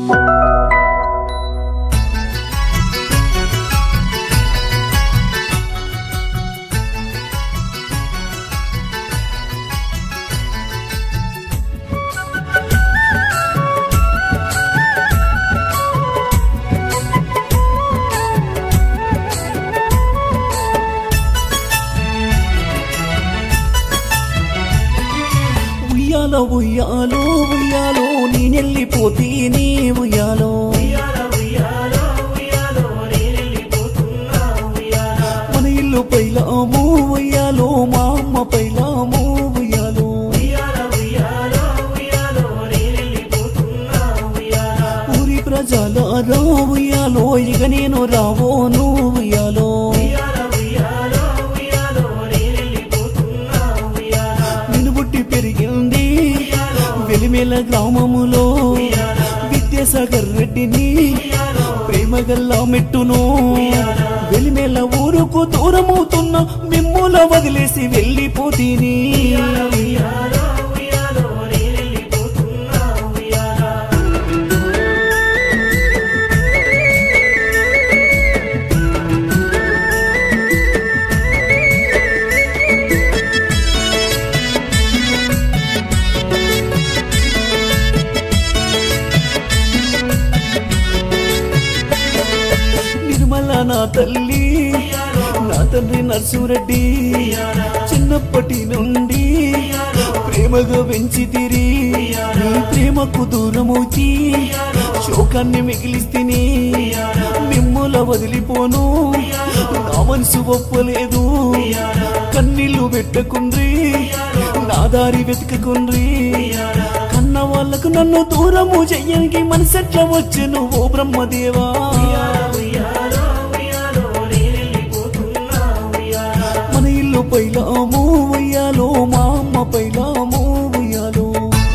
ఉయ్యాల ఉయ్యాలో ఉయ్యాలో నేనెళ్ళిపోతే నీ ఉయ్యాలో మన ఇల్లు పైలాము ఉయ్యాలో మా అమ్మ పైలాము ఉయ్యాలో ఊరి ప్రజలారా ఉయ్యాలో ఇక నేను రావోను ఉయ్యాలో నేను పుట్టి పెరిగింది వెలిమేల గ్రామములో విద్యాసాగర్ రెడ్డిని ప్రేమగల్లా మెట్టును వెలిమేల ఊరుకు దూరమవుతున్న మిమ్ముల వదిలేసి వెళ్ళిపోతీని నిర్మల నా తల్లి నా తండ్రి నర్సురెడ్డి చిన్నప్పటి నుండి ప్రేమగా పెంచి తిరి నీ ప్రేమకు దూరమవుచి శోకాన్ని మిగిలిస్తిని మిమ్ముల వదిలిపోను నా మనసు ఒప్పలేదు కన్నీళ్లు పెట్టకుండ్రి నా దారి వెతకకుండ్రి కన్న వాళ్ళకు నన్ను దూరము చెయ్యనికి మనసెట్ల వచ్చెను ఓ బ్రహ్మదేవా మన ఇల్లు పైలాము ఉయ్యాలో మా అమ్మ పైలాము ఉయ్యాలో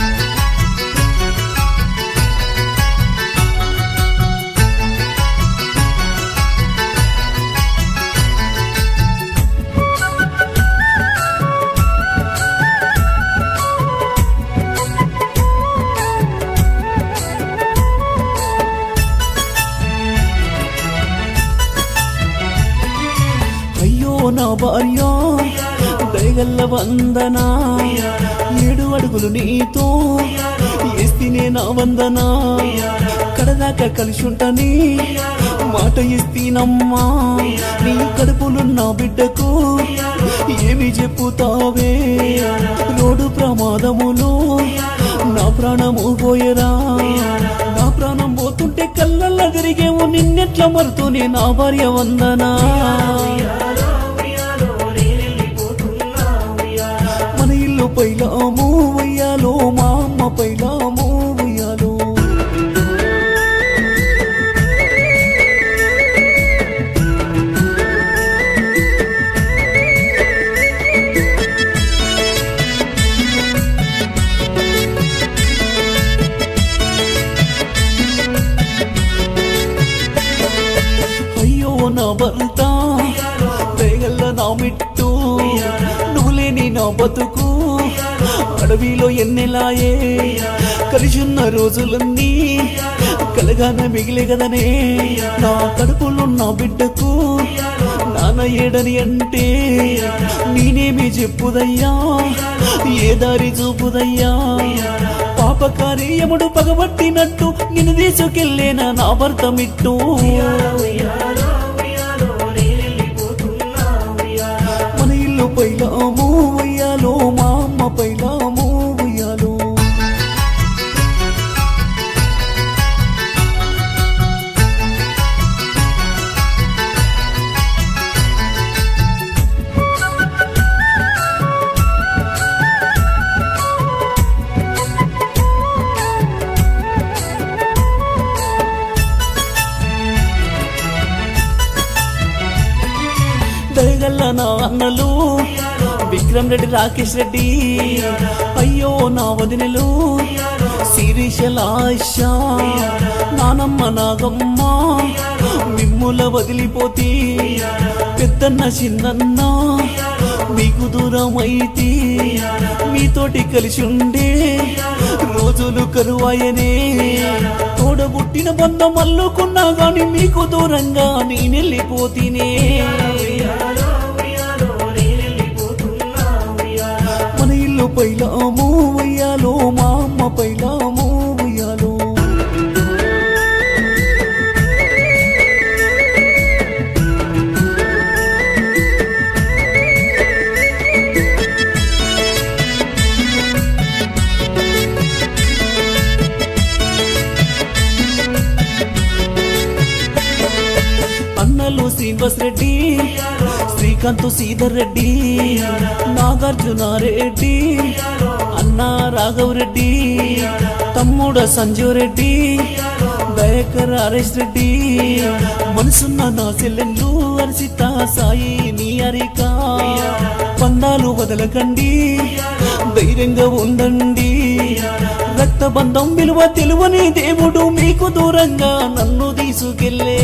అయ్యో నా భార్య దయగల్ల వందనా ఏడు అడుగులు నీతో ఎస్తినే నా వందనా కడదాకా కలిసి ఉంటాని మాట ఇస్తీనమ్మా నీ కడుపులున్న బిడ్డకు ఏమి చెప్పుతావే రోడ్డు ప్రమాదములో నా ప్రాణము పోయరా నా ప్రాణం పోతుంటే కళ్ళల్లా తిరిగేమో నిన్నెట్లా మరుతూనే నా భార్య వందనా మన ఇల్లు పైలాము ఉయ్యాలో మా అమ్మ పైలాము ఉయ్యాలో అయ్యో నా భర్త వేగల్ల నా మిట్టు నువ్వు లేని నా బతుకు అడవిలో ఎన్నెలాయే కలిసున్న రోజులన్నీ కలగాన మిగిలే కదనే నా కడుపులో నా బిడ్డకు నాన్న ఏడని అంటే నేనేమి చెప్పుదయ్యా ఏ దారి చూపుదయ్యా పాపకార్యముడు పగబట్టినట్టు నిన్ను తీసుకెళ్ళేనా నా భర్త మిట్టు మన ఇల్లు పైలాము ఉయ్యాలో మా అమ్మ పైలాము ఉయ్యాలో దయగల్ల నా అన్నలు విక్రమ్ రెడ్డి రాకేష్ రెడ్డి అయ్యో నా వదినలు శిరీషల ఆశ నానమ్మ నాగమ్మ మిమ్ముల వదిలిపోతే పెద్దన్న చిన్నన్న మీకు దూరం అయితే మీతోటి కలిసి ఉండే రోజులు కరువాయనే తోడబుట్ట బంధం అల్లుకున్నా గాని మీకు దూరంగా నేనెళ్ళిపోతీనే మన ఇల్లు పైలాము ఉయ్యాలో మా అమ్మ పైలాము ఉయ్యాలో అన్నలు శ్రీనివాస్ రెడ్డి శ్రీకాంత్ శ్రీధర్ రెడ్డి నాగార్జున రెడ్డి అన్న రాఘవ్ రెడ్డి తమ్ముడ సంజీవ్ రెడ్డి దయకర్ హరీష్ రెడ్డి మనసున్న నా చెల్లెళ్ళు అరిసిత సాయి నీ అరిక పందాలు వదలకండి ధైర్యంగా ఉండండి రక్తబంధం విలువ తెలువని దేవుడు మీకు దూరంగా నన్ను తీసుకెళ్ళే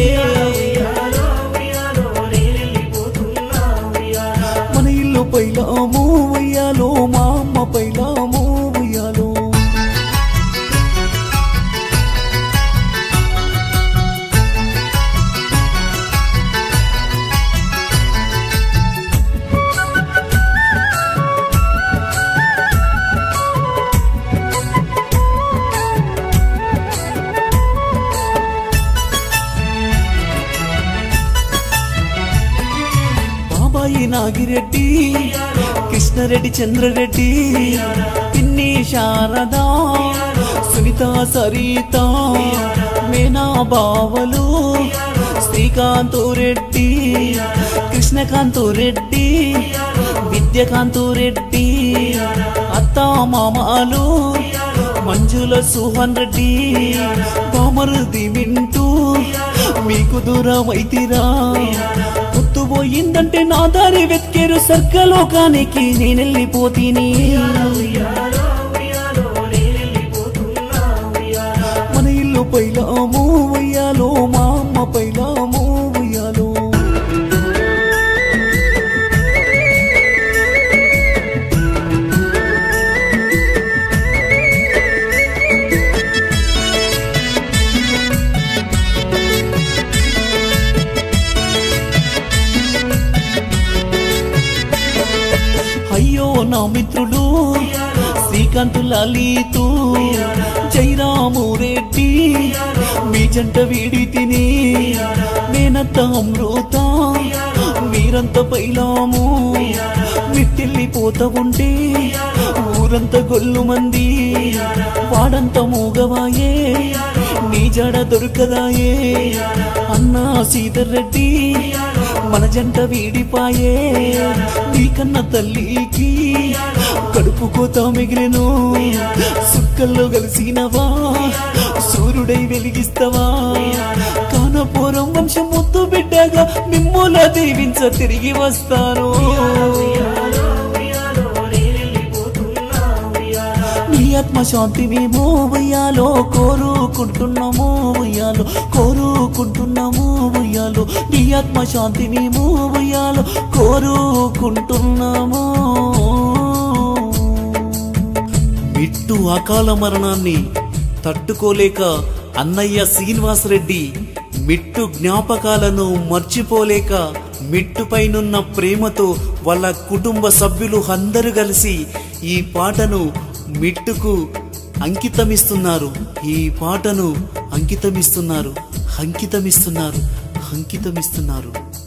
మన ఇల్లు పైలాము ఉయ్యాలో మా అమ్మ పైలాము ఉయ్యాలో బాబాయి నాగిరెడ్డి కృష్ణరెడ్డి చంద్రరెడ్డి పిన్ని శారదా సునీత సరిత మేనా బావలు శ్రీకాంతు రెడ్డి కృష్ణకాంతు రెడ్డి విద్యకాంతు రెడ్డి అత్త మామాలు మంజుల సుహన్ రెడ్డి బామరుది వింటూ మీకు దూరం అయితిరా పోయిందంటే నా దారి వెతికేరు స్వర్గలోకానికి నేనెళ్ళిపోతీని మన ఇల్లు పైలాము ఉయ్యాలో మా అమ్మ పైలాము ఉయ్యాలో అయ్యో నా మిత్రులు శ్రీకాంత్ లలితు జైరాము రెడ్డి మీ జంట వీడి తిని నేనంత అమృత మీరంత పైలాము మిట్టెళ్ళిపోతా ఉంటే ఊరంతా గొల్లు మంది వాడంత మూగవాయే నీ జడ దొరకదాయే అన్నా సీతర్ రెడ్డి మన జంట వీడిపాయే నీకన్న తల్లికి కడుపు కోత మిగిలిను సుక్కల్లో కలిసినవా సూర్యుడై వెలిగిస్తావా కానపురం వంశం ముద్దు బిడ్డగా మిమ్ముల దీవించ తిరిగి వస్తాను నీ ఆత్మ శాంతి మేము ఉయ్యాలో కోరుకుంటున్నాము ఉయ్యాలో కోరుకుంటున్నాము ఉయ్యాలో నీ ఆత్మ శాంతి మేము ఉయ్యాలో కోరుకుంటున్నాము మిట్టు అకాల మరణాన్ని తట్టుకోలేక అన్నయ్య శ్రీనివాసరెడ్డి మిట్టు జ్ఞాపకాలను మర్చిపోలేక మిట్టుపైనున్న ప్రేమతో వాళ్ళ కుటుంబ సభ్యులు అందరూ కలిసి ఈ పాటను మిట్టుకు అంకితమిస్తున్నారు ఈ పాటను అంకితమిస్తున్నారు అంకితమిస్తున్నారు అంకితమిస్తున్నారు